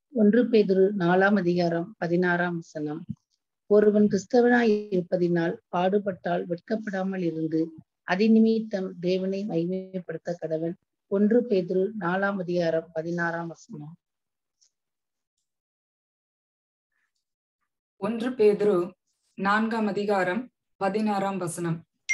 ஒன்று பேதுரு நாலாம் அதிகாரம் பதினாறாம் வசனம் ஒருவன் கிறிஸ்தவனாய் இருப்பதினால் பாடுபட்டால் வெட்கப்படாமல் இருந்து அதிநிமித்தம் தேவனை மகிமைப்படுத்த கடவன் ஒன்று பேதுரு நாலாம் அதிகாரம் பதினாறாம் வசனம் ஒன்று பேதுரு நான்காம் அதிகாரம் பதினாறாம் வசனம்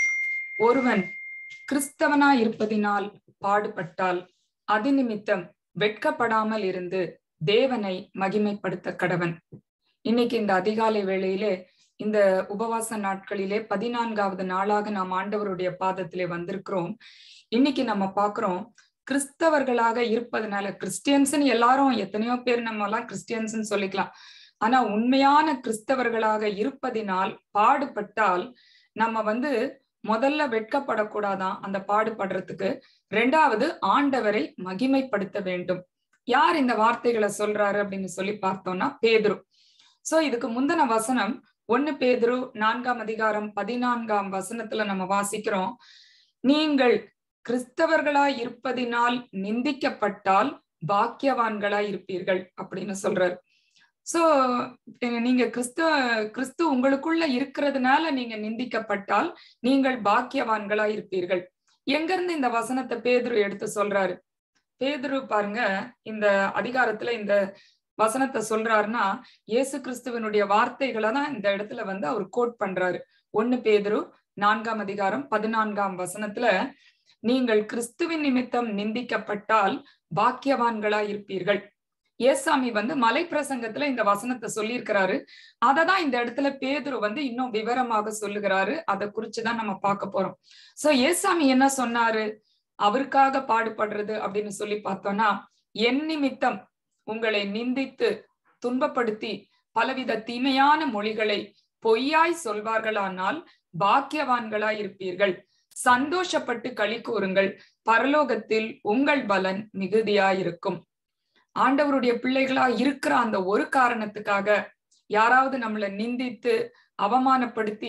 ஒருவன் கிறிஸ்தவனாய் இருப்பதினால் பாடுபட்டால் அதிநிமித்தம் வெட்கப்படாமல் இருந்து தேவனை மகிமைப்படுத்த கடவன் இன்னைக்கு இந்த அதிகாலை வேளையிலே இந்த உபவாச நாட்களிலே பதினான்காவது நாளாக நாம் ஆண்டவருடைய பாதத்திலே வந்திருக்கிறோம் இன்னைக்கு நம்ம பாக்குறோம் கிறிஸ்தவர்களாக இருப்பதனால கிறிஸ்டியன்ஸ்னு எல்லாரும் எத்தனையோ பேர் நம்ம எல்லாம் கிறிஸ்டியன்ஸ்னு சொல்லிக்கலாம் ஆனா உண்மையான கிறிஸ்தவர்களாக இருப்பதினால் பாடுபட்டால் நம்ம வந்து முதல்ல வெட்கப்படக்கூடாதான் அந்த பாடுபடுறதுக்கு ரெண்டாவது ஆண்டவரை மகிமைப்படுத்த வேண்டும் யார் இந்த வார்த்தைகளை சொல்றாரு அப்படின்னு சொல்லி பார்த்தோம்னா பேதுரு சோ இதுக்கு முந்தின வசனம் ஒன்னு பேதுரு நான்காம் அதிகாரம் பதினான்காம் வசனத்துல நம்ம வாசிக்கிறோம் நீங்கள் கிறிஸ்தவர்களாய் இருப்பதினால் நிந்திக்கப்பட்டால் பாக்கியவான்களாய் இருப்பீர்கள் அப்படின்னு சொல்றாரு சோ நீங்க கிறிஸ்துவ கிறிஸ்து உங்களுக்குள்ள இருக்கிறதுனால நீங்க நிந்திக்கப்பட்டால் நீங்கள் பாக்கியவான்களா இருப்பீர்கள் எங்க இருந்து இந்த வசனத்தை பேதுரு எடுத்து சொல்றாரு பேதுரு பாருங்க இந்த அதிகாரத்துல இந்த வசனத்தை சொல்றாருன்னா இயேசு கிறிஸ்துவனுடைய வார்த்தைகளை தான் இந்த இடத்துல வந்து அவர் கோட் பண்றாரு ஒன்னு பேதுரு நான்காம் அதிகாரம் பதினான்காம் வசனத்துல நீங்கள் கிறிஸ்துவின் நிமித்தம் நிந்திக்கப்பட்டால் பாக்கியவான்களா இருப்பீர்கள் ஏசாமி வந்து மலை பிரசங்கத்துல இந்த வசனத்தை சொல்லியிருக்கிறாரு அததான் இந்த இடத்துல பேதுரு வந்து இன்னும் விவரமாக சொல்லுகிறாரு அதை குறிச்சுதான் நம்ம பார்க்க போறோம் சோ ஏசாமி என்ன சொன்னாரு அவருக்காக பாடுபடுறது அப்படின்னு சொல்லி பார்த்தோம்னா என் நிமித்தம் உங்களை நிந்தித்து துன்பப்படுத்தி பலவித தீமையான மொழிகளை பொய்யாய் சொல்வார்களானால் பாக்கியவான்களாய் இருப்பீர்கள் சந்தோஷப்பட்டு களி கூறுங்கள் பரலோகத்தில் உங்கள் பலன் மிகுதியாயிருக்கும் ஆண்டவருடைய பிள்ளைகளா இருக்கிற அந்த ஒரு காரணத்துக்காக யாராவது நம்மளை நிந்தித்து அவமானப்படுத்தி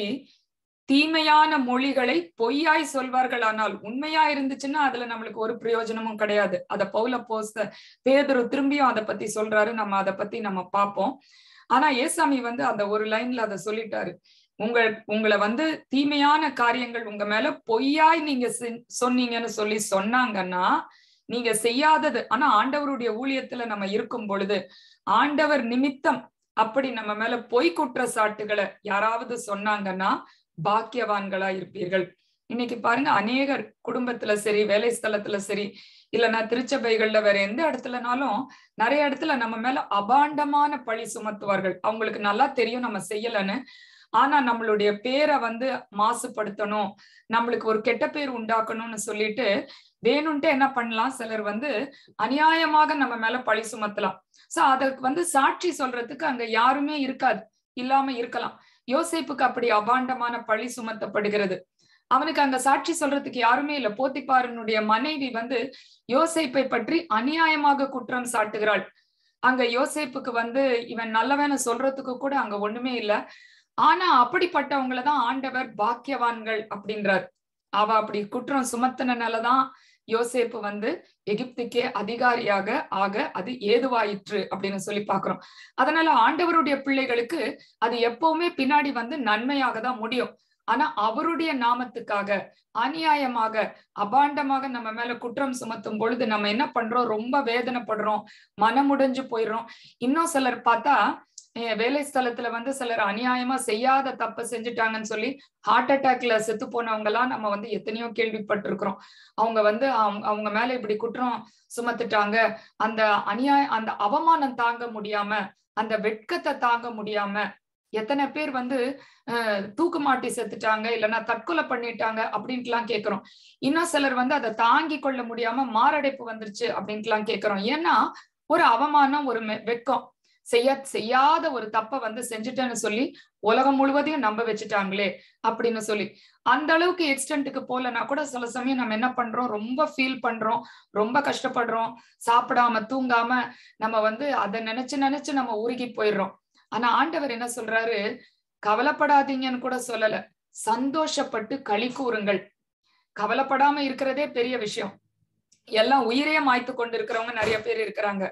தீமையான மொழிகளை பொய்யாய் சொல்வார்கள் ஆனால் உண்மையா இருந்துச்சுன்னா அதுல நம்மளுக்கு ஒரு பிரயோஜனமும் கிடையாது அத பௌல போஸ்த பேதரு திரும்பியும் அதை பத்தி சொல்றாரு நம்ம அதை பத்தி நம்ம பார்ப்போம் ஆனா ஏசாமி வந்து அந்த ஒரு லைன்ல அதை சொல்லிட்டாரு உங்க உங்களை வந்து தீமையான காரியங்கள் உங்க மேல பொய்யாய் நீங்க சொன்னீங்கன்னு சொல்லி சொன்னாங்கன்னா நீங்க செய்யாதது ஆனா ஆண்டவருடைய ஊழியத்துல நம்ம இருக்கும் பொழுது ஆண்டவர் நிமித்தம் அப்படி நம்ம மேல பொய் குற்றச்சாட்டுகளை யாராவது சொன்னாங்கன்னா பாக்கியவான்களா இருப்பீர்கள் இன்னைக்கு பாருங்க அநேகர் குடும்பத்துல சரி வேலை ஸ்தலத்துல சரி இல்லைன்னா திருச்சபைகள்ல வேற எந்த இடத்துலனாலும் நிறைய இடத்துல நம்ம மேல அபாண்டமான பழி சுமத்துவார்கள் அவங்களுக்கு நல்லா தெரியும் நம்ம செய்யலன்னு ஆனா நம்மளுடைய பேரை வந்து மாசுபடுத்தணும் நம்மளுக்கு ஒரு கெட்ட பேர் உண்டாக்கணும்னு சொல்லிட்டு வேணும்ட்டு என்ன பண்ணலாம் சிலர் வந்து அநியாயமாக நம்ம மேல பழி சுமத்தலாம் சோ அதற்கு வந்து சாட்சி சொல்றதுக்கு அங்க யாருமே இருக்காது இல்லாம இருக்கலாம் யோசிப்புக்கு அப்படி அபாண்டமான பழி சுமத்தப்படுகிறது அவனுக்கு அங்க சாட்சி சொல்றதுக்கு யாருமே இல்ல போத்திப்பாரனுடைய மனைவி வந்து யோசேப்பை பற்றி அநியாயமாக குற்றம் சாட்டுகிறாள் அங்க யோசேப்புக்கு வந்து இவன் நல்லவன சொல்றதுக்கு கூட அங்க ஒண்ணுமே இல்ல ஆனா அப்படிப்பட்டவங்களதான் ஆண்டவர் பாக்கியவான்கள் அப்படின்றார் அவ அப்படி குற்றம் சுமத்தினாலதான் யோசேப்பு வந்து எகிப்துக்கே அதிகாரியாக ஆக அது ஏதுவாயிற்று அப்படின்னு சொல்லி பாக்குறோம் அதனால ஆண்டவருடைய பிள்ளைகளுக்கு அது எப்பவுமே பின்னாடி வந்து நன்மையாக தான் முடியும் ஆனா அவருடைய நாமத்துக்காக அநியாயமாக அபாண்டமாக நம்ம மேல குற்றம் சுமத்தும் பொழுது நம்ம என்ன பண்றோம் ரொம்ப வேதனைப்படுறோம் மனமுடைஞ்சு போயிடுறோம் இன்னும் சிலர் பார்த்தா வேலை ஸ்தலத்துல வந்து சிலர் அநியாயமா செய்யாத தப்ப செஞ்சுட்டாங்கன்னு சொல்லி ஹார்ட் அட்டாக்ல செத்து போனவங்க எல்லாம் நம்ம வந்து எத்தனையோ கேள்விப்பட்டிருக்கிறோம் அவங்க வந்து அவங்க மேல இப்படி குற்றம் சுமத்துட்டாங்க அந்த அநியாய அந்த அவமானம் தாங்க முடியாம அந்த வெட்கத்தை தாங்க முடியாம எத்தனை பேர் வந்து அஹ் தூக்கு மாட்டி செத்துட்டாங்க இல்லைன்னா தற்கொலை பண்ணிட்டாங்க அப்படின்ட்டு எல்லாம் கேட்கிறோம் இன்னும் சிலர் வந்து அதை தாங்கி கொள்ள முடியாம மாரடைப்பு வந்துருச்சு அப்படின்ட்டு எல்லாம் கேட்கிறோம் ஏன்னா ஒரு அவமானம் ஒரு வெட்கம் செய்ய செய்யாத ஒரு தப்ப வந்து செஞ்சுட்டேன்னு சொல்லி உலகம் முழுவதையும் நம்ப வச்சுட்டாங்களே அப்படின்னு சொல்லி அந்த அளவுக்கு எக்ஸ்டென்ட்டுக்கு போலனா கூட சில சமயம் நம்ம என்ன பண்றோம் ரொம்ப ஃபீல் பண்றோம் ரொம்ப கஷ்டப்படுறோம் சாப்பிடாம தூங்காம நம்ம வந்து அதை நினைச்சு நினைச்சு நம்ம உருகி போயிடுறோம் ஆனா ஆண்டவர் என்ன சொல்றாரு கவலைப்படாதீங்கன்னு கூட சொல்லல சந்தோஷப்பட்டு களி கூறுங்கள் கவலைப்படாம இருக்கிறதே பெரிய விஷயம் எல்லாம் உயிரே மாய்த்து கொண்டு இருக்கிறவங்க நிறைய பேர் இருக்கிறாங்க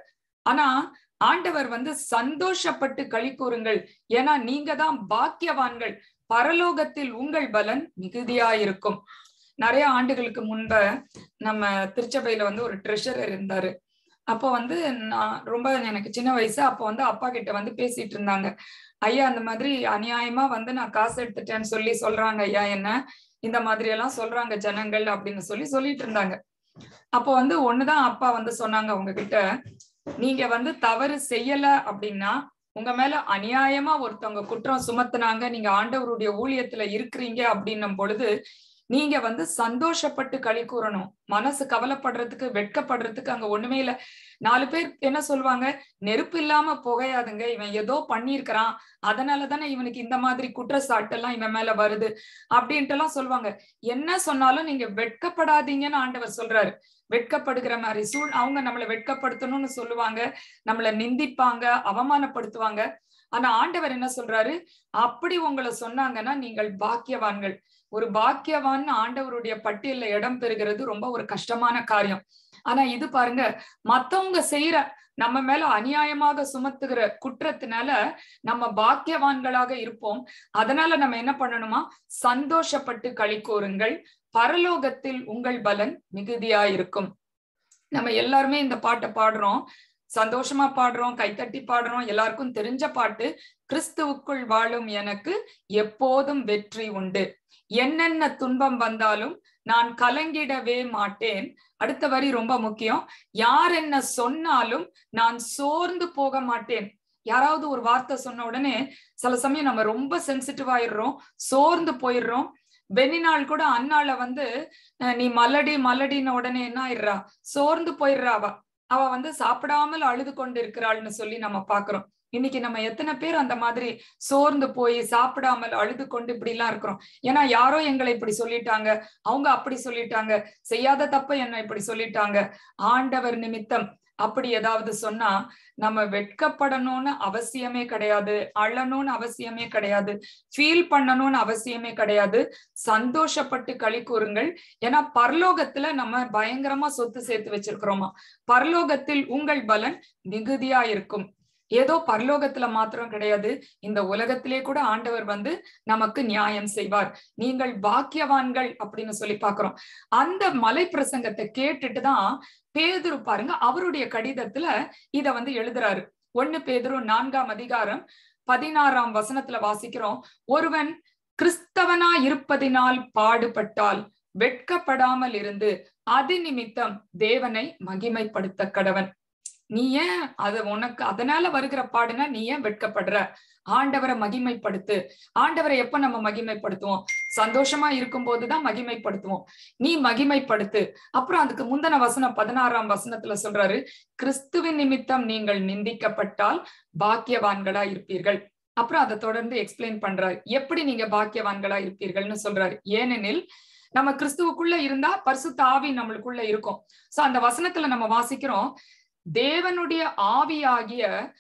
ஆனா ஆண்டவர் வந்து சந்தோஷப்பட்டு களி கூறுங்கள் ஏன்னா நீங்க தான் பாக்கியவான்கள் பரலோகத்தில் உங்கள் பலன் மிகுதியாயிருக்கும் நிறைய ஆண்டுகளுக்கு முன்ப நம்ம திருச்சபையில வந்து ஒரு ட்ரெஷரர் இருந்தாரு அப்போ வந்து நான் ரொம்ப எனக்கு சின்ன வயசு அப்போ வந்து அப்பா கிட்ட வந்து பேசிட்டு இருந்தாங்க ஐயா அந்த மாதிரி அநியாயமா வந்து நான் காசு எடுத்துட்டேன்னு சொல்லி சொல்றாங்க ஐயா என்ன இந்த மாதிரி எல்லாம் சொல்றாங்க ஜனங்கள் அப்படின்னு சொல்லி சொல்லிட்டு இருந்தாங்க அப்போ வந்து ஒண்ணுதான் அப்பா வந்து சொன்னாங்க உங்ககிட்ட நீங்க வந்து தவறு செய்யல அப்படின்னா உங்க மேல அநியாயமா ஒருத்தவங்க குற்றம் சுமத்துனாங்க நீங்க ஆண்டவருடைய ஊழியத்துல இருக்கிறீங்க அப்படின்னும் பொழுது நீங்க வந்து சந்தோஷப்பட்டு களி கூறணும் மனசு கவலைப்படுறதுக்கு வெட்கப்படுறதுக்கு அங்க ஒண்ணுமே இல்ல நாலு பேர் என்ன சொல்லுவாங்க நெருப்பு இல்லாம புகையாதுங்க இவன் ஏதோ பண்ணியிருக்கிறான் அதனாலதானே இவனுக்கு இந்த மாதிரி குற்றச்சாட்டு எல்லாம் இவன் மேல வருது அப்படின்ட்டு எல்லாம் சொல்லுவாங்க என்ன சொன்னாலும் நீங்க வெட்கப்படாதீங்கன்னு ஆண்டவர் சொல்றாரு வெட்கப்படுகிற மாதிரி சூழ் அவங்க நம்மளை வெட்கப்படுத்தணும்னு சொல்லுவாங்க நம்மளை நிந்திப்பாங்க அவமானப்படுத்துவாங்க ஆனா ஆண்டவர் என்ன சொல்றாரு அப்படி உங்களை சொன்னாங்கன்னா நீங்கள் பாக்கியவான்கள் ஒரு பாக்கியவான் ஆண்டவருடைய பட்டியல்ல இடம் பெறுகிறது ரொம்ப ஒரு கஷ்டமான காரியம் ஆனா இது பாருங்க மத்தவங்க செய்யற நம்ம மேல அநியாயமாக சுமத்துகிற குற்றத்தினால நம்ம பாக்கியவான்களாக இருப்போம் அதனால நம்ம என்ன பண்ணணுமா சந்தோஷப்பட்டு களி கூறுங்கள் பரலோகத்தில் உங்கள் பலன் மிகுதியா இருக்கும் நம்ம எல்லாருமே இந்த பாட்டை பாடுறோம் சந்தோஷமா பாடுறோம் கைத்தட்டி பாடுறோம் எல்லாருக்கும் தெரிஞ்ச பாட்டு கிறிஸ்துவுக்குள் வாழும் எனக்கு எப்போதும் வெற்றி உண்டு என்னென்ன துன்பம் வந்தாலும் நான் கலங்கிடவே மாட்டேன் அடுத்த வரி ரொம்ப முக்கியம் யார் என்ன சொன்னாலும் நான் சோர்ந்து போக மாட்டேன் யாராவது ஒரு வார்த்தை சொன்ன உடனே சில சமயம் நம்ம ரொம்ப சென்சிட்டிவ் ஆயிடுறோம் சோர்ந்து போயிடுறோம் வெண்ணினாள் கூட அண்ணால வந்து நீ மலடி மலடின உடனே என்ன ஆயிடுறா சோர்ந்து போயிடுறா அவ அவ வந்து சாப்பிடாமல் அழுது கொண்டு இருக்கிறாள்னு சொல்லி நம்ம பாக்குறோம் இன்னைக்கு நம்ம எத்தனை பேர் அந்த மாதிரி சோர்ந்து போய் சாப்பிடாமல் அழுது கொண்டு இப்படி எல்லாம் இருக்கிறோம் ஏன்னா யாரோ எங்களை இப்படி சொல்லிட்டாங்க அவங்க அப்படி சொல்லிட்டாங்க செய்யாத தப்ப என்ன இப்படி சொல்லிட்டாங்க ஆண்டவர் நிமித்தம் அப்படி ஏதாவது சொன்னா நம்ம வெட்கப்படணும்னு அவசியமே கிடையாது அழணும்னு அவசியமே கிடையாது ஃபீல் பண்ணணும்னு அவசியமே கிடையாது சந்தோஷப்பட்டு களி கூறுங்கள் ஏன்னா பரலோகத்துல நம்ம பயங்கரமா சொத்து சேர்த்து வச்சிருக்கிறோமா பரலோகத்தில் உங்கள் பலன் மிகுதியா இருக்கும் ஏதோ பரலோகத்துல மாத்திரம் கிடையாது இந்த உலகத்திலே கூட ஆண்டவர் வந்து நமக்கு நியாயம் செய்வார் நீங்கள் பாக்கியவான்கள் அப்படின்னு சொல்லி பாக்குறோம் அந்த மலை பிரசங்கத்தை கேட்டுட்டு தான் பேதுரு பாருங்க அவருடைய கடிதத்துல இத வந்து எழுதுறாரு ஒண்ணு பேதுரு நான்காம் அதிகாரம் பதினாறாம் வசனத்துல வாசிக்கிறோம் ஒருவன் கிறிஸ்தவனா இருப்பதினால் பாடுபட்டால் வெட்கப்படாமல் இருந்து அது நிமித்தம் தேவனை மகிமைப்படுத்த கடவன் நீ ஏன் அத உனக்கு அதனால வருகிற பாடுனா நீ ஏன் வெட்கப்படுற ஆண்டவரை மகிமைப்படுத்து ஆண்டவரை எப்ப நம்ம மகிமைப்படுத்துவோம் சந்தோஷமா இருக்கும் போதுதான் மகிமைப்படுத்துவோம் நீ மகிமைப்படுத்து அப்புறம் அதுக்கு முந்தின வசனம் பதினாறாம் வசனத்துல சொல்றாரு கிறிஸ்துவின் நிமித்தம் நீங்கள் நிந்திக்கப்பட்டால் பாக்கியவான்களா இருப்பீர்கள் அப்புறம் அதை தொடர்ந்து எக்ஸ்பிளைன் பண்றாரு எப்படி நீங்க பாக்கியவான்களா இருப்பீர்கள்னு சொல்றாரு ஏனெனில் நம்ம கிறிஸ்துவுக்குள்ள இருந்தா பரிசுத்த ஆவி நம்மளுக்குள்ள இருக்கும் சோ அந்த வசனத்துல நம்ம வாசிக்கிறோம் தேவனுடைய ஆவியாகிய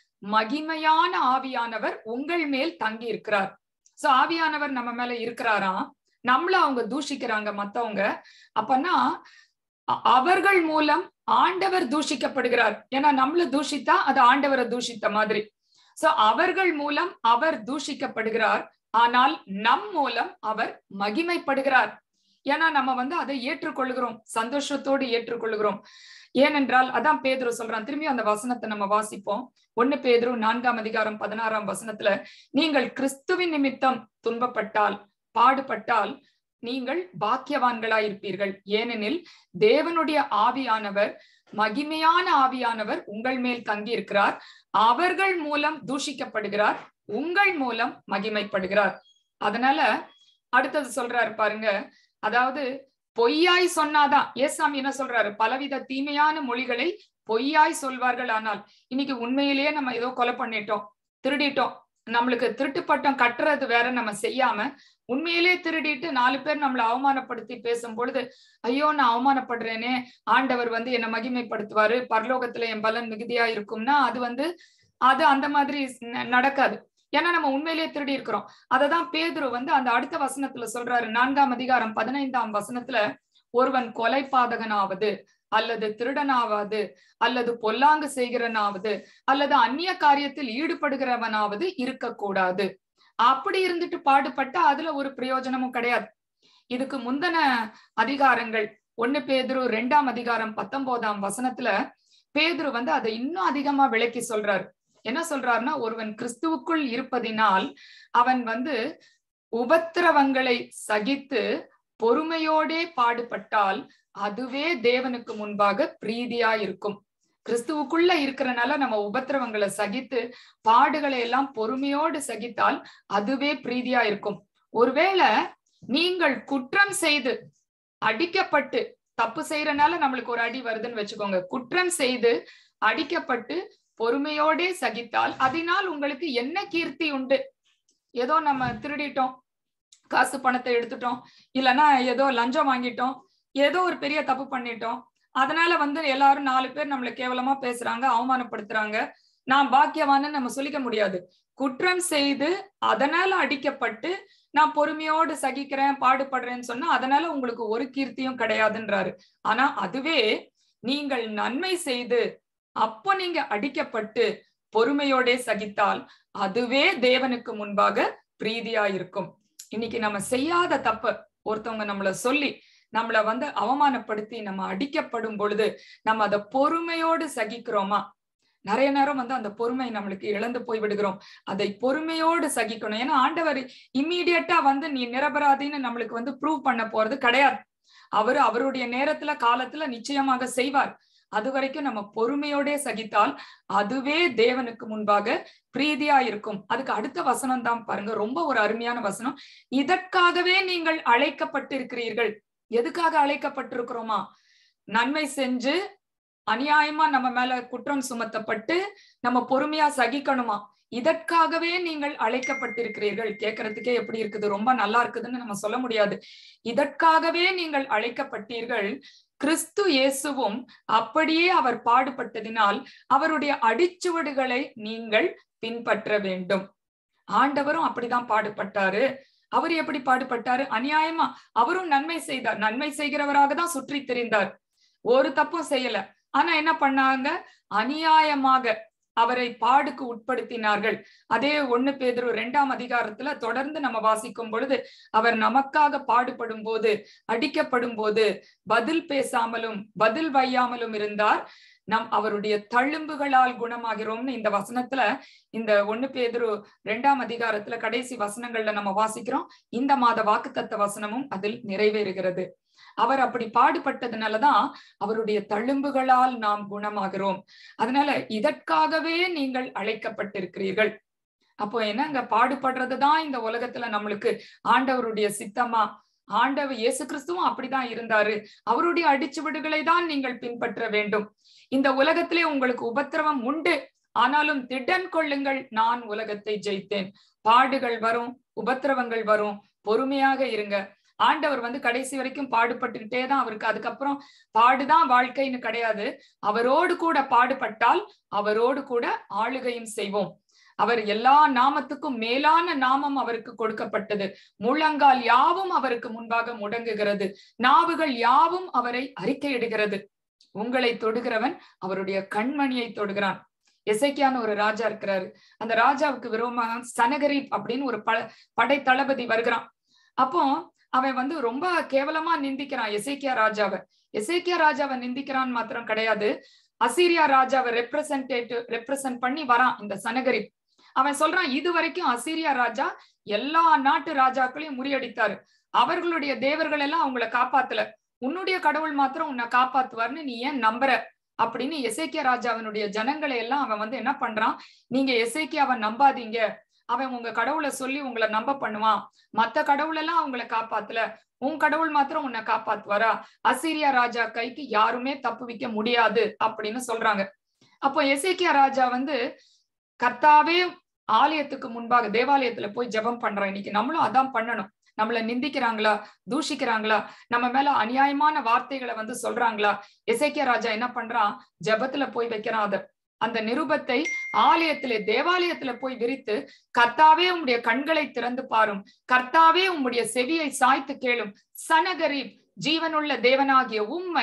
மகிமையான ஆவியானவர் உங்கள் மேல் தங்கி இருக்கிறார் சோ ஆவியானவர் நம்ம மேல இருக்கிறாராம் நம்மள அவங்க தூஷிக்கிறாங்க மத்தவங்க அப்பன்னா அவர்கள் மூலம் ஆண்டவர் தூஷிக்கப்படுகிறார் ஏன்னா நம்மள தூஷித்தா அது ஆண்டவரை தூஷித்த மாதிரி சோ அவர்கள் மூலம் அவர் தூஷிக்கப்படுகிறார் ஆனால் நம் மூலம் அவர் மகிமைப்படுகிறார் ஏன்னா நம்ம வந்து அதை ஏற்றுக்கொள்கிறோம் சந்தோஷத்தோடு ஏற்றுக்கொள்கிறோம் ஏனென்றால் அதான் பேதுரு சொல்றான் திரும்பி அந்த வசனத்தை நம்ம வாசிப்போம் ஒண்ணு பேதுரு நான்காம் அதிகாரம் பதினாறாம் வசனத்துல நீங்கள் கிறிஸ்துவின் நிமித்தம் துன்பப்பட்டால் பாடுபட்டால் நீங்கள் பாக்கியவான்களாயிருப்பீர்கள் ஏனெனில் தேவனுடைய ஆவியானவர் மகிமையான ஆவியானவர் உங்கள் மேல் தங்கி இருக்கிறார் அவர்கள் மூலம் தூஷிக்கப்படுகிறார் உங்கள் மூலம் மகிமைப்படுகிறார் அதனால அடுத்தது சொல்றாரு பாருங்க அதாவது பொய்யாய் சொன்னாதான் ஏசாமி என்ன சொல்றாரு பலவித தீமையான மொழிகளை பொய்யாய் சொல்வார்கள் ஆனால் இன்னைக்கு உண்மையிலேயே நம்ம ஏதோ கொலை பண்ணிட்டோம் திருடிட்டோம் நம்மளுக்கு திருட்டு பட்டம் கட்டுறது வேற நம்ம செய்யாம உண்மையிலேயே திருடிட்டு நாலு பேர் நம்மளை அவமானப்படுத்தி பேசும் பொழுது ஐயோ நான் அவமானப்படுறேனே ஆண்டவர் வந்து என்னை மகிமைப்படுத்துவாரு பரலோகத்துல என் பலன் மிகுதியா இருக்கும்னா அது வந்து அது அந்த மாதிரி நடக்காது ஏன்னா நம்ம உண்மையிலேயே திருடி இருக்கிறோம் அததான் பேதுரு வந்து அந்த அடுத்த வசனத்துல சொல்றாரு நான்காம் அதிகாரம் பதினைந்தாம் வசனத்துல ஒருவன் கொலை பாதகனாவது அல்லது திருடனாவது அல்லது பொல்லாங்கு செய்கிறனாவது அல்லது அந்நிய காரியத்தில் ஈடுபடுகிறவனாவது இருக்கக்கூடாது அப்படி இருந்துட்டு பாடுபட்டா அதுல ஒரு பிரயோஜனமும் கிடையாது இதுக்கு முந்தின அதிகாரங்கள் ஒண்ணு பேதுரு ரெண்டாம் அதிகாரம் பத்தொன்பதாம் வசனத்துல பேதுரு வந்து அதை இன்னும் அதிகமா விளக்கி சொல்றாரு என்ன சொல்றாருன்னா ஒருவன் கிறிஸ்துவுக்குள் இருப்பதினால் அவன் வந்து உபத்திரவங்களை சகித்து பொறுமையோடே பாடுபட்டால் அதுவே தேவனுக்கு முன்பாக பிரீதியா இருக்கும் கிறிஸ்துவுக்குள்ள இருக்கிறனால நம்ம உபத்திரவங்களை சகித்து பாடுகளை எல்லாம் பொறுமையோடு சகித்தால் அதுவே பிரீதியா இருக்கும் ஒருவேளை நீங்கள் குற்றம் செய்து அடிக்கப்பட்டு தப்பு செய்யறனால நம்மளுக்கு ஒரு அடி வருதுன்னு வச்சுக்கோங்க குற்றம் செய்து அடிக்கப்பட்டு பொறுமையோடே சகித்தால் அதனால் உங்களுக்கு என்ன கீர்த்தி உண்டு ஏதோ நம்ம திருடிட்டோம் காசு பணத்தை எடுத்துட்டோம் இல்லைன்னா ஏதோ லஞ்சம் வாங்கிட்டோம் ஏதோ ஒரு பெரிய தப்பு பண்ணிட்டோம் அதனால வந்து எல்லாரும் நாலு பேர் நம்மள கேவலமா பேசுறாங்க அவமானப்படுத்துறாங்க நான் பாக்கியவான்னு நம்ம சொல்லிக்க முடியாது குற்றம் செய்து அதனால அடிக்கப்பட்டு நான் பொறுமையோடு சகிக்கிறேன் பாடுபடுறேன்னு சொன்னா அதனால உங்களுக்கு ஒரு கீர்த்தியும் கிடையாதுன்றாரு ஆனா அதுவே நீங்கள் நன்மை செய்து அப்போ நீங்க அடிக்கப்பட்டு பொறுமையோடே சகித்தால் அதுவே தேவனுக்கு முன்பாக பிரீதியா இருக்கும் இன்னைக்கு நம்ம செய்யாத தப்ப ஒருத்தவங்க நம்மள சொல்லி நம்மள வந்து அவமானப்படுத்தி நம்ம அடிக்கப்படும் பொழுது நம்ம அதை பொறுமையோடு சகிக்கிறோமா நிறைய நேரம் வந்து அந்த பொறுமை நம்மளுக்கு இழந்து போய் விடுகிறோம் அதை பொறுமையோடு சகிக்கணும் ஏன்னா ஆண்டவர் இம்மீடியட்டா வந்து நீ நிரபராதின்னு நம்மளுக்கு வந்து ப்ரூவ் பண்ண போறது கிடையாது அவரு அவருடைய நேரத்துல காலத்துல நிச்சயமாக செய்வார் அது வரைக்கும் நம்ம பொறுமையோடே சகித்தால் அதுவே தேவனுக்கு முன்பாக பிரீதியா இருக்கும் அதுக்கு அடுத்த வசனம் தான் பாருங்க ரொம்ப ஒரு அருமையான வசனம் இதற்காகவே நீங்கள் அழைக்கப்பட்டிருக்கிறீர்கள் எதுக்காக அழைக்கப்பட்டிருக்கிறோமா நன்மை செஞ்சு அநியாயமா நம்ம மேல குற்றம் சுமத்தப்பட்டு நம்ம பொறுமையா சகிக்கணுமா இதற்காகவே நீங்கள் அழைக்கப்பட்டிருக்கிறீர்கள் கேட்கறதுக்கே எப்படி இருக்குது ரொம்ப நல்லா இருக்குதுன்னு நம்ம சொல்ல முடியாது இதற்காகவே நீங்கள் அழைக்கப்பட்டீர்கள் கிறிஸ்து இயேசுவும் அப்படியே அவர் பாடுபட்டதினால் அவருடைய அடிச்சுவடுகளை நீங்கள் பின்பற்ற வேண்டும் ஆண்டவரும் அப்படிதான் பாடுபட்டாரு அவர் எப்படி பாடுபட்டாரு அநியாயமா அவரும் நன்மை செய்தார் நன்மை செய்கிறவராக தான் சுற்றி திரிந்தார் ஒரு தப்பும் செய்யல ஆனா என்ன பண்ணாங்க அநியாயமாக அவரை பாடுக்கு உட்படுத்தினார்கள் அதே ஒண்ணு பேதரு இரண்டாம் அதிகாரத்துல தொடர்ந்து நம்ம வாசிக்கும் பொழுது அவர் நமக்காக பாடுபடும் போது அடிக்கப்படும் போது பதில் பேசாமலும் பதில் வையாமலும் இருந்தார் நம் அவருடைய தழும்புகளால் குணமாகிறோம்னு இந்த வசனத்துல இந்த ஒண்ணு பேதரு ரெண்டாம் அதிகாரத்துல கடைசி வசனங்கள்ல நம்ம வாசிக்கிறோம் இந்த மாத வாக்குத்தத்த வசனமும் அதில் நிறைவேறுகிறது அவர் அப்படி பாடுபட்டதுனாலதான் அவருடைய தழும்புகளால் நாம் குணமாகிறோம் அதனால இதற்காகவே நீங்கள் அழைக்கப்பட்டிருக்கிறீர்கள் அப்போ என்னங்க பாடுபடுறதுதான் இந்த உலகத்துல நம்மளுக்கு ஆண்டவருடைய சித்தமா ஆண்டவர் இயேசு கிறிஸ்துவும் அப்படிதான் இருந்தாரு அவருடைய அடிச்சுவடுகளை தான் நீங்கள் பின்பற்ற வேண்டும் இந்த உலகத்திலே உங்களுக்கு உபத்திரவம் உண்டு ஆனாலும் திடன் கொள்ளுங்கள் நான் உலகத்தை ஜெயித்தேன் பாடுகள் வரும் உபத்திரவங்கள் வரும் பொறுமையாக இருங்க ஆண்டவர் வந்து கடைசி வரைக்கும் பாடுபட்டுக்கிட்டே தான் அவருக்கு அதுக்கப்புறம் பாடுதான் வாழ்க்கைன்னு கிடையாது அவரோடு கூட பாடுபட்டால் அவரோடு கூட ஆளுகையும் செய்வோம் அவர் எல்லா நாமத்துக்கும் மேலான நாமம் அவருக்கு கொடுக்கப்பட்டது முழங்கால் யாவும் அவருக்கு முன்பாக முடங்குகிறது நாவுகள் யாவும் அவரை அறிக்கையிடுகிறது உங்களை தொடுகிறவன் அவருடைய கண்மணியை தொடுகிறான் எசைக்கியான ஒரு ராஜா இருக்கிறாரு அந்த ராஜாவுக்கு விரோதமாக சனகரீப் அப்படின்னு ஒரு ப படை தளபதி வருகிறான் அப்போ அவன் வந்து ரொம்ப கேவலமா நிந்திக்கிறான் எசைக்கியா ராஜாவை எசைக்கியா ராஜாவை நிந்திக்கிறான் மாத்திரம் கிடையாது அசீரியா ராஜாவை ரெப்ரசன்டேட்டிவ் ரெப்ரசன்ட் பண்ணி வரான் இந்த சனகரிப் அவன் சொல்றான் இது வரைக்கும் அசீரியா ராஜா எல்லா நாட்டு ராஜாக்களையும் முறியடித்தாரு அவர்களுடைய தேவர்கள் எல்லாம் அவங்கள காப்பாத்தல உன்னுடைய கடவுள் மாத்திரம் உன்னை காப்பாத்துவார்னு நீ ஏன் நம்புற அப்படின்னு எசேக்கியா ராஜாவினுடைய ஜனங்களை எல்லாம் அவன் வந்து என்ன பண்றான் நீங்க எசேக்கியாவை நம்பாதீங்க அவன் உங்க கடவுளை சொல்லி உங்களை நம்ப பண்ணுவான் மத்த கடவுள் எல்லாம் அவங்களை காப்பாத்தல உன் கடவுள் மாத்திரம் உன்னை காப்பாத்துவாரா அசீரியா ராஜா கைக்கு யாருமே தப்பு வைக்க முடியாது அப்படின்னு சொல்றாங்க அப்போ எசேக்கியா ராஜா வந்து கர்த்தாவே ஆலயத்துக்கு முன்பாக தேவாலயத்துல போய் ஜெபம் பண்றான் இன்னைக்கு நம்மளும் அதான் பண்ணணும் நம்மள நிந்திக்கிறாங்களா தூஷிக்கிறாங்களா நம்ம மேல அநியாயமான வார்த்தைகளை வந்து சொல்றாங்களா எசேக்கியா ராஜா என்ன பண்றான் ஜெபத்துல போய் வைக்கிறான் அத அந்த நிருபத்தை ஆலயத்திலே தேவாலயத்துல போய் விரித்து கர்த்தாவே உம்முடைய கண்களை திறந்து பாரும் கர்த்தாவே உம்முடைய செவியை சாய்த்து கேளும் சனகரீப் ஜீவனுள்ள தேவனாகிய உம்மை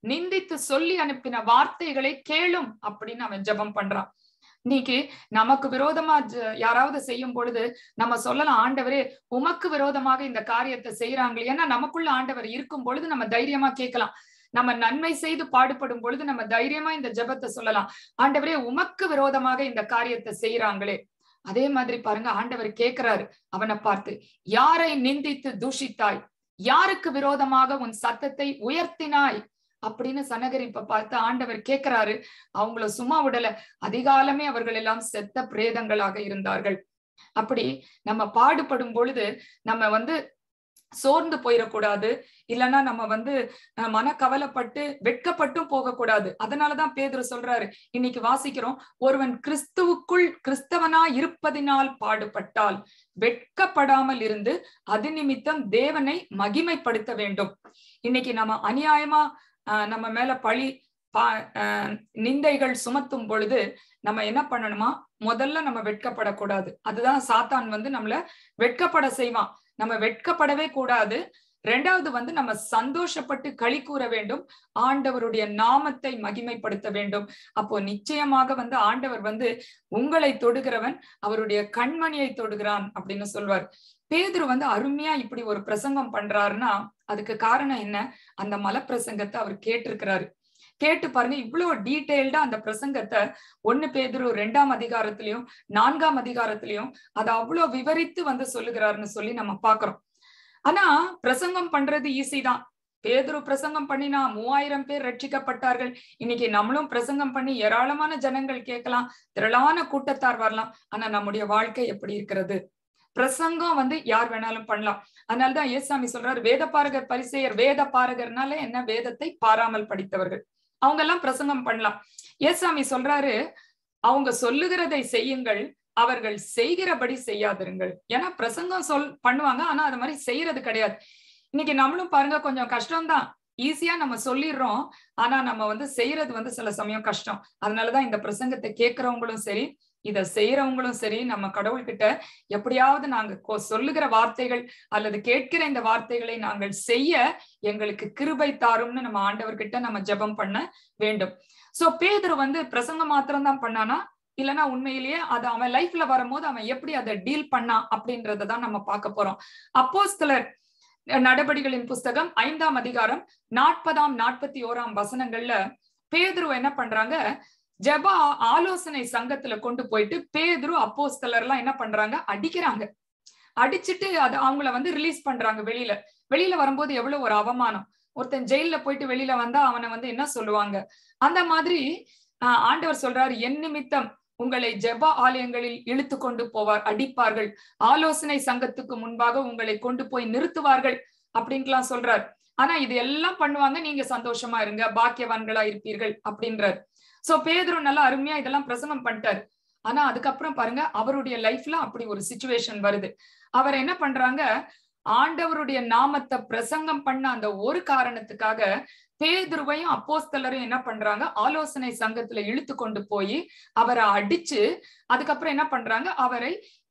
நிந்தித்து சொல்லி அனுப்பின வார்த்தைகளை கேளும் அப்படின்னு அவன் ஜெபம் பண்றான் இன்னைக்கு நமக்கு விரோதமா யாராவது செய்யும் பொழுது நம்ம சொல்லலாம் ஆண்டவரே உமக்கு விரோதமாக இந்த காரியத்தை செய்யறாங்களே ஏன்னா நமக்குள்ள ஆண்டவர் இருக்கும் பொழுது நம்ம தைரியமா கேட்கலாம் நம்ம நன்மை செய்து பாடுபடும் பொழுது நம்ம தைரியமா இந்த ஜெபத்தை சொல்லலாம் ஆண்டவரே உமக்கு விரோதமாக இந்த காரியத்தை செய்யறாங்களே அதே மாதிரி பாருங்க ஆண்டவர் கேட்கிறாரு அவனை பார்த்து யாரை நிந்தித்து தூஷித்தாய் யாருக்கு விரோதமாக உன் சத்தத்தை உயர்த்தினாய் அப்படின்னு சனகரிப்ப பார்த்து ஆண்டவர் கேட்கிறாரு அவங்கள சும்மா விடல அதிகாலமே அவர்கள் எல்லாம் செத்த பிரேதங்களாக இருந்தார்கள் அப்படி நம்ம பாடுபடும் பொழுது நம்ம வந்து சோர்ந்து போயிடக்கூடாது இல்லைன்னா நம்ம வந்து மன கவலைப்பட்டு வெட்கப்பட்டும் போகக்கூடாது அதனாலதான் பேதுரு சொல்றாரு இன்னைக்கு வாசிக்கிறோம் ஒருவன் கிறிஸ்துவுக்குள் கிறிஸ்தவனா இருப்பதினால் பாடுபட்டால் வெட்கப்படாமல் இருந்து அது நிமித்தம் தேவனை மகிமைப்படுத்த வேண்டும் இன்னைக்கு நம்ம அநியாயமா நம்ம மேல பழி பா நிந்தைகள் சுமத்தும் பொழுது நம்ம என்ன பண்ணணுமா முதல்ல நம்ம வெட்கப்படக்கூடாது அதுதான் சாத்தான் வந்து நம்மள வெட்கப்பட செய்வான் நம்ம வெட்கப்படவே கூடாது ரெண்டாவது வந்து நம்ம சந்தோஷப்பட்டு களி கூற வேண்டும் ஆண்டவருடைய நாமத்தை மகிமைப்படுத்த வேண்டும் அப்போ நிச்சயமாக வந்து ஆண்டவர் வந்து உங்களை தொடுகிறவன் அவருடைய கண்மணியை தொடுகிறான் அப்படின்னு சொல்வார் பேதுரு வந்து அருமையா இப்படி ஒரு பிரசங்கம் பண்றாருன்னா அதுக்கு காரணம் என்ன அந்த மல பிரசங்கத்தை அவர் கேட்டிருக்கிறாரு கேட்டு பாருங்க இவ்வளவு டீட்டெயில்டா அந்த பிரசங்கத்தை ஒண்ணு பேதுரு ரெண்டாம் அதிகாரத்திலையும் நான்காம் அதிகாரத்திலையும் அதை அவ்வளவு விவரித்து வந்து சொல்லுகிறாருன்னு சொல்லி நம்ம பாக்குறோம் ஆனா பிரசங்கம் பண்றது ஈஸி தான் பேதுரு பிரசங்கம் பண்ணினா மூவாயிரம் பேர் ரட்சிக்கப்பட்டார்கள் இன்னைக்கு நம்மளும் பிரசங்கம் பண்ணி ஏராளமான ஜனங்கள் கேட்கலாம் திரளான கூட்டத்தார் வரலாம் ஆனா நம்முடைய வாழ்க்கை எப்படி இருக்கிறது பிரசங்கம் வந்து யார் வேணாலும் பண்ணலாம் அதனாலதான் ஏசாமி சொல்றாரு வேத பாரகர் பரிசெயர் வேத பாரகர்னால என்ன வேதத்தை பாராமல் படித்தவர்கள் அவங்க எல்லாம் பிரசங்கம் பண்ணலாம் ஏசாமி சொல்றாரு அவங்க சொல்லுகிறதை செய்யுங்கள் அவர்கள் செய்கிறபடி செய்யாதிருங்கள் ஏன்னா பிரசங்கம் சொல் பண்ணுவாங்க ஆனா அது மாதிரி செய்யறது கிடையாது இன்னைக்கு நம்மளும் பாருங்க கொஞ்சம் கஷ்டம்தான் ஈஸியா நம்ம சொல்லிடுறோம் ஆனா நம்ம வந்து செய்யறது வந்து சில சமயம் கஷ்டம் அதனாலதான் இந்த பிரசங்கத்தை கேட்கிறவங்களும் சரி இத செய்யறவங்களும் சரி நம்ம கடவுள்கிட்ட எப்படியாவது நாங்க சொல்லுகிற வார்த்தைகள் அல்லது கேட்கிற இந்த வார்த்தைகளை நாங்கள் செய்ய எங்களுக்கு கிருபை தாரும்னு நம்ம ஆண்டவர்கிட்ட நம்ம ஜெபம் பண்ண வேண்டும் சோ பேதர் வந்து பிரசங்கம் மாத்திரம் தான் பண்ணானா இல்லைன்னா உண்மையிலேயே அது அவன் லைஃப்ல வரும்போது அவன் எப்படி அதை டீல் பண்ணான் அப்படின்றதான் நம்ம பார்க்க போறோம் அப்போஸ்தலர் நடபடிகளின் புஸ்தகம் ஐந்தாம் அதிகாரம் நாற்பதாம் நாற்பத்தி ஓராம் வசனங்கள்ல பேதுரு என்ன பண்றாங்க ஜப ஆலோசனை சங்கத்துல கொண்டு போயிட்டு பேதுரு அப்போஸ்தலர் எல்லாம் என்ன பண்றாங்க அடிக்கிறாங்க அடிச்சுட்டு அது அவங்கள வந்து ரிலீஸ் பண்றாங்க வெளியில வெளியில வரும்போது எவ்வளவு ஒரு அவமானம் ஒருத்தன் ஜெயில போயிட்டு வெளியில வந்தா அவனை வந்து என்ன சொல்லுவாங்க அந்த மாதிரி ஆஹ் ஆண்டவர் சொல்றாரு என் நிமித்தம் உங்களை ஜெப ஆலயங்களில் இழுத்து கொண்டு போவார் அடிப்பார்கள் ஆலோசனை சங்கத்துக்கு முன்பாக உங்களை கொண்டு போய் நிறுத்துவார்கள் அப்படின்ட்டுலாம் சொல்றார் ஆனா இது எல்லாம் பண்ணுவாங்க நீங்க சந்தோஷமா இருங்க பாக்கியவான்களா இருப்பீர்கள் அப்படின்றார் சோ பேதுரு நல்லா அருமையா இதெல்லாம் பிரசங்கம் பண்ணிட்டாரு ஆனா அதுக்கப்புறம் பாருங்க அவருடைய லைஃப்ல அப்படி ஒரு சுச்சுவேஷன் வருது அவர் என்ன பண்றாங்க ஆண்டவருடைய நாமத்தை பிரசங்கம் பண்ண அந்த ஒரு காரணத்துக்காக பேதுருவையும் அப்போஸ்தலரும் என்ன பண்றாங்க ஆலோசனை சங்கத்துல இழுத்து கொண்டு போய் அவரை அடிச்சு அதுக்கப்புறம் என்ன பண்றாங்க அவரை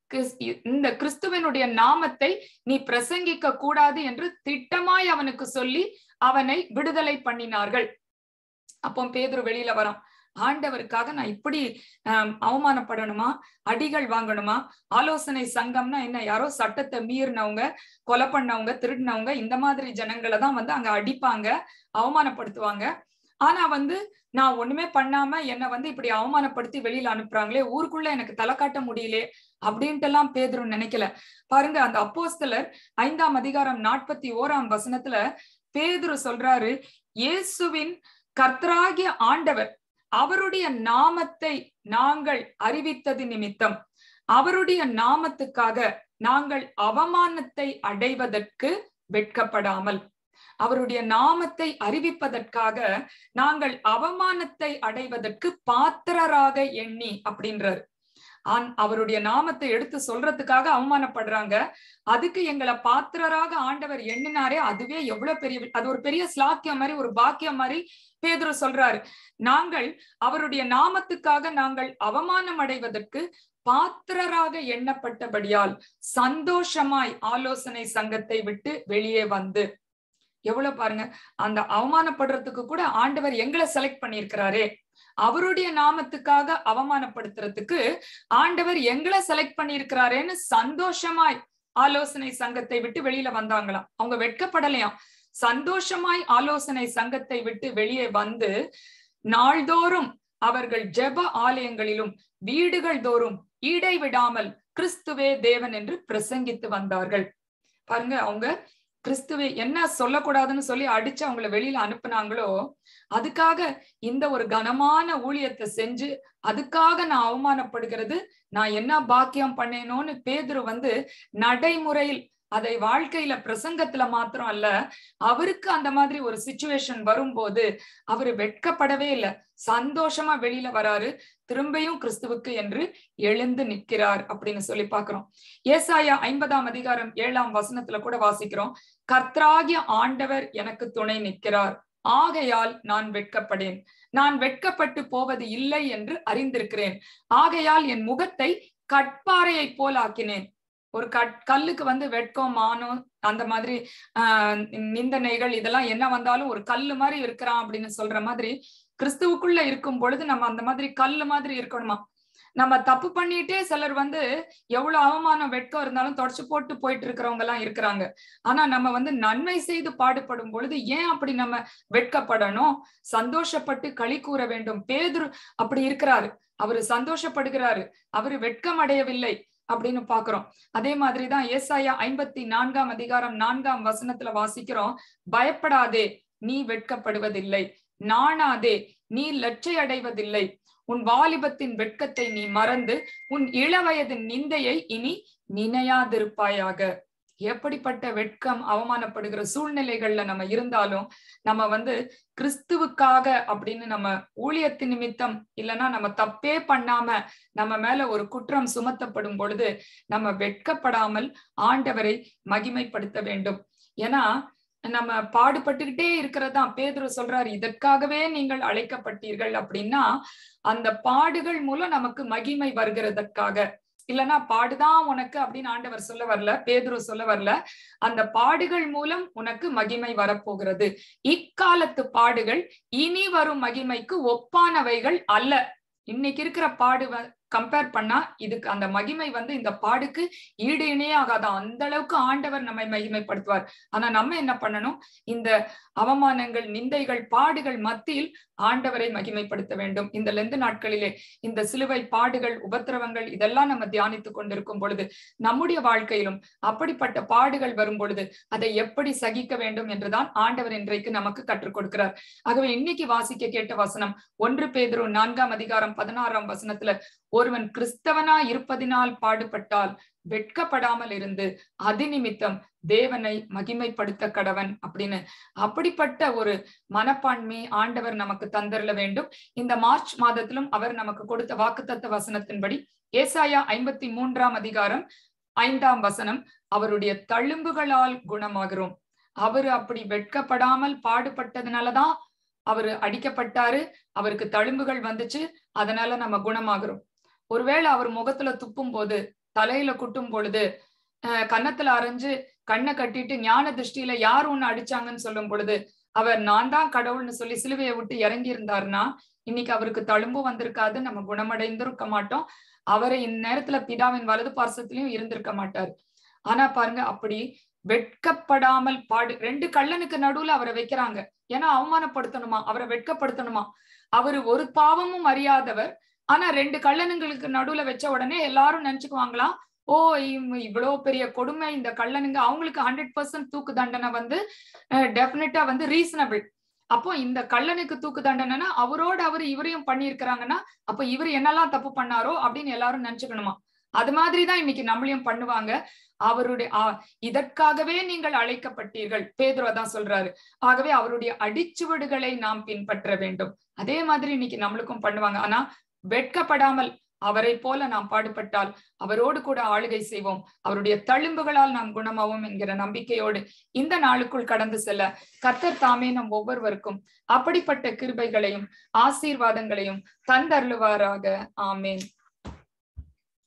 இந்த கிறிஸ்துவனுடைய நாமத்தை நீ பிரசங்கிக்க கூடாது என்று திட்டமாய் அவனுக்கு சொல்லி அவனை விடுதலை பண்ணினார்கள் அப்போ பேதுரு வெளியில வரான் ஆண்டவருக்காக நான் இப்படி அவமானப்படணுமா அடிகள் வாங்கணுமா ஆலோசனை சங்கம்னா என்ன யாரோ சட்டத்தை மீறினவங்க கொலை பண்ணவங்க திருடினவங்க இந்த மாதிரி ஜனங்களை தான் வந்து அங்க அடிப்பாங்க அவமானப்படுத்துவாங்க ஆனா வந்து நான் ஒண்ணுமே பண்ணாம என்னை வந்து இப்படி அவமானப்படுத்தி வெளியில அனுப்புறாங்களே ஊருக்குள்ள எனக்கு தலை காட்ட முடியல அப்படின்ட்டு எல்லாம் பேதரும் நினைக்கல பாருங்க அந்த அப்போஸ்தலர் ஐந்தாம் அதிகாரம் நாற்பத்தி ஓராம் வசனத்துல பேதுரு சொல்றாரு இயேசுவின் கர்த்தராகிய ஆண்டவர் அவருடைய நாமத்தை நாங்கள் அறிவித்தது நிமித்தம் அவருடைய நாமத்துக்காக நாங்கள் அவமானத்தை அடைவதற்கு வெட்கப்படாமல் அவருடைய நாமத்தை அறிவிப்பதற்காக நாங்கள் அவமானத்தை அடைவதற்கு பாத்திரராக எண்ணி அப்படின்றார் ஆன் அவருடைய நாமத்தை எடுத்து சொல்றதுக்காக அவமானப்படுறாங்க அதுக்கு எங்களை பாத்திரராக ஆண்டவர் எண்ணினாரே அதுவே எவ்வளவு பெரிய அது ஒரு பெரிய ஸ்லாக்கியம் மாதிரி ஒரு பாக்கியம் மாதிரி பேதுரு சொல்றாரு நாங்கள் அவருடைய நாமத்துக்காக நாங்கள் அவமானம் அடைவதற்கு பாத்திரராக எண்ணப்பட்டபடியால் சந்தோஷமாய் ஆலோசனை சங்கத்தை விட்டு வெளியே வந்து எவ்வளவு பாருங்க அந்த அவமானப்படுறதுக்கு கூட ஆண்டவர் எங்களை செலக்ட் பண்ணியிருக்கிறாரே அவருடைய நாமத்துக்காக அவமானப்படுத்துறதுக்கு ஆண்டவர் எங்களை செலக்ட் பண்ணியிருக்கிறாரேன்னு சந்தோஷமாய் ஆலோசனை சங்கத்தை விட்டு வெளியில வந்தாங்களாம் அவங்க வெட்கப்படலையாம் சந்தோஷமாய் ஆலோசனை சங்கத்தை விட்டு வெளியே வந்து நாள்தோறும் அவர்கள் ஜெப ஆலயங்களிலும் வீடுகள் தோறும் இடைவிடாமல் கிறிஸ்துவே தேவன் என்று பிரசங்கித்து வந்தார்கள் பாருங்க அவங்க கிறிஸ்துவை என்ன சொல்லக்கூடாதுன்னு சொல்லி அடிச்சு அவங்கள வெளியில அனுப்புனாங்களோ அதுக்காக இந்த ஒரு கனமான ஊழியத்தை செஞ்சு அதுக்காக நான் அவமானப்படுகிறது நான் என்ன பாக்கியம் பண்ணேனோன்னு பேதுரு வந்து நடைமுறையில் அதை வாழ்க்கையில பிரசங்கத்துல மாத்திரம் அல்ல அவருக்கு அந்த மாதிரி ஒரு சுச்சுவேஷன் வரும்போது அவரு வெட்கப்படவே இல்லை சந்தோஷமா வெளியில வராரு திரும்பியும் கிறிஸ்துவுக்கு என்று எழுந்து நிற்கிறார் அப்படின்னு சொல்லி பாக்குறோம் ஏசாயா ஐம்பதாம் அதிகாரம் ஏழாம் வசனத்துல கூட வாசிக்கிறோம் கர்த்தராகிய ஆண்டவர் எனக்கு துணை நிற்கிறார் ஆகையால் நான் வெட்கப்படேன் நான் வெட்கப்பட்டு போவது இல்லை என்று அறிந்திருக்கிறேன் ஆகையால் என் முகத்தை கட்பாறையை போல் ஆக்கினேன் ஒரு கட் கல்லுக்கு வந்து வெட்கம் மானம் அந்த மாதிரி ஆஹ் நிந்தனைகள் இதெல்லாம் என்ன வந்தாலும் ஒரு கல்லு மாதிரி இருக்கிறான் அப்படின்னு சொல்ற மாதிரி கிறிஸ்துவுக்குள்ள இருக்கும் பொழுது நம்ம அந்த மாதிரி கல்லு மாதிரி இருக்கணுமா நம்ம தப்பு பண்ணிட்டே சிலர் வந்து எவ்வளவு அவமானம் வெட்கம் இருந்தாலும் தொடச்சு போட்டு போயிட்டு இருக்கிறவங்க எல்லாம் இருக்கிறாங்க ஆனா நம்ம வந்து நன்மை செய்து பாடுபடும் பொழுது ஏன் அப்படி நம்ம வெட்கப்படணும் சந்தோஷப்பட்டு களி கூற வேண்டும் பேதுரு அப்படி இருக்கிறாரு அவரு சந்தோஷப்படுகிறாரு அவரு வெட்கம் அடையவில்லை அப்படின்னு பாக்குறோம் அதே மாதிரிதான் ஏசாயா ஐம்பத்தி நான்காம் அதிகாரம் நான்காம் வசனத்துல வாசிக்கிறோம் பயப்படாதே நீ வெட்கப்படுவதில்லை நாணாதே நீ லட்சை அடைவதில்லை உன் வாலிபத்தின் வெட்கத்தை நீ மறந்து உன் இளவயதின் நிந்தையை இனி நினையாதிருப்பாயாக எப்படிப்பட்ட வெட்கம் அவமானப்படுகிற சூழ்நிலைகள்ல நம்ம இருந்தாலும் நம்ம வந்து கிறிஸ்துவுக்காக அப்படின்னு நம்ம ஊழியத்தின் நிமித்தம் இல்லைன்னா நம்ம தப்பே பண்ணாம நம்ம மேல ஒரு குற்றம் சுமத்தப்படும் பொழுது நம்ம வெட்கப்படாமல் ஆண்டவரை மகிமைப்படுத்த வேண்டும் ஏன்னா நம்ம பாடுபட்டுக்கிட்டே இருக்கிறதா பேதுரு சொல்றாரு இதற்காகவே நீங்கள் அழைக்கப்பட்டீர்கள் அப்படின்னா அந்த பாடுகள் மூலம் நமக்கு மகிமை வருகிறதற்காக இல்லைன்னா பாடுதான் உனக்கு அப்படின்னு ஆண்டவர் சொல்ல வரல பேதுரு சொல்ல வரல அந்த பாடுகள் மூலம் உனக்கு மகிமை வரப்போகிறது இக்காலத்து பாடுகள் இனி வரும் மகிமைக்கு ஒப்பானவைகள் அல்ல இன்னைக்கு இருக்கிற பாடு கம்பேர் பண்ணா இதுக்கு அந்த மகிமை வந்து இந்த பாடுக்கு ஈடு இணையே ஆகாதான் அந்த அளவுக்கு ஆண்டவர் நம்மை மகிமைப்படுத்துவார் ஆனா நம்ம என்ன பண்ணணும் இந்த அவமானங்கள் நிந்தைகள் பாடுகள் மத்தியில் ஆண்டவரை மகிமைப்படுத்த வேண்டும் இந்த லெந்து நாட்களிலே இந்த சிலுவை பாடுகள் உபத்திரவங்கள் இதெல்லாம் நம்ம தியானித்துக் கொண்டிருக்கும் பொழுது நம்முடைய வாழ்க்கையிலும் அப்படிப்பட்ட பாடுகள் வரும் பொழுது அதை எப்படி சகிக்க வேண்டும் என்றுதான் ஆண்டவர் இன்றைக்கு நமக்கு கற்றுக் கொடுக்கிறார் ஆகவே இன்னைக்கு வாசிக்க கேட்ட வசனம் ஒன்று பேதரும் நான்காம் அதிகாரம் பதினாறாம் வசனத்துல ஒருவன் கிறிஸ்தவனா இருப்பதினால் பாடுபட்டால் வெட்கப்படாமல் இருந்து அதிநிமித்தம் தேவனை மகிமைப்படுத்த கடவன் அப்படின்னு அப்படிப்பட்ட ஒரு மனப்பான்மை ஆண்டவர் நமக்கு தந்தரல வேண்டும் இந்த மார்ச் மாதத்திலும் அவர் நமக்கு கொடுத்த வாக்குத்தத்த வசனத்தின்படி ஏசாயா ஐம்பத்தி மூன்றாம் அதிகாரம் ஐந்தாம் வசனம் அவருடைய தழும்புகளால் குணமாகிறோம் அவரு அப்படி வெட்கப்படாமல் பாடுபட்டதுனாலதான் அவரு அடிக்கப்பட்டாரு அவருக்கு தழும்புகள் வந்துச்சு அதனால நம்ம குணமாகிறோம் ஒருவேளை அவர் முகத்துல துப்பும் போது தலையில குட்டும் பொழுது கன்னத்துல அரைஞ்சு கண்ணை கட்டிட்டு ஞான திருஷ்டியில யார் ஒண்ணு அடிச்சாங்கன்னு சொல்லும் பொழுது அவர் நான் தான் கடவுள்னு சொல்லி சிலுவையை விட்டு இறங்கி இருந்தாருன்னா இன்னைக்கு அவருக்கு தழும்பு வந்திருக்காது நம்ம குணமடைந்திருக்க மாட்டோம் அவரை இந்நேரத்துல பிதாவின் வலது பார்சத்திலையும் இருந்திருக்க மாட்டார் ஆனா பாருங்க அப்படி வெட்கப்படாமல் பாடு ரெண்டு கள்ளனுக்கு நடுவுல அவரை வைக்கிறாங்க ஏன்னா அவமானப்படுத்தணுமா அவரை வெட்கப்படுத்தணுமா அவரு ஒரு பாவமும் அறியாதவர் ஆனா ரெண்டு கள்ளனுங்களுக்கு நடுவுல வச்ச உடனே எல்லாரும் நினைச்சுக்குவாங்களாம் ஓ இவ்வளவு பெரிய கொடுமை இந்த கள்ளனுங்க அவங்களுக்கு ஹண்ட்ரட் பர்சன்ட் தூக்கு தண்டனை வந்து டெபினட்டா வந்து ரீசனபிள் அப்போ இந்த கள்ளனுக்கு தூக்கு தண்டனைனா அவரோட அவர் இவரையும் பண்ணியிருக்கிறாங்கன்னா அப்ப இவர் என்னெல்லாம் தப்பு பண்ணாரோ அப்படின்னு எல்லாரும் நினைச்சுக்கணுமா அது மாதிரிதான் இன்னைக்கு நம்மளையும் பண்ணுவாங்க அவருடைய இதற்காகவே நீங்கள் அழைக்கப்பட்டீர்கள் பேதுருவ தான் சொல்றாரு ஆகவே அவருடைய அடிச்சுவடுகளை நாம் பின்பற்ற வேண்டும் அதே மாதிரி இன்னைக்கு நம்மளுக்கும் பண்ணுவாங்க ஆனா வெட்கப்படாமல் அவரை போல நாம் பாடுபட்டால் அவரோடு கூட ஆளுகை செய்வோம் அவருடைய தழும்புகளால் நாம் குணமாவோம் என்கிற நம்பிக்கையோடு இந்த நாளுக்குள் கடந்து செல்ல கர்த்தர் தாமே நம் ஒவ்வொருவருக்கும் அப்படிப்பட்ட கிருபைகளையும் ஆசீர்வாதங்களையும் தந்தருளுவாராக ஆமேன்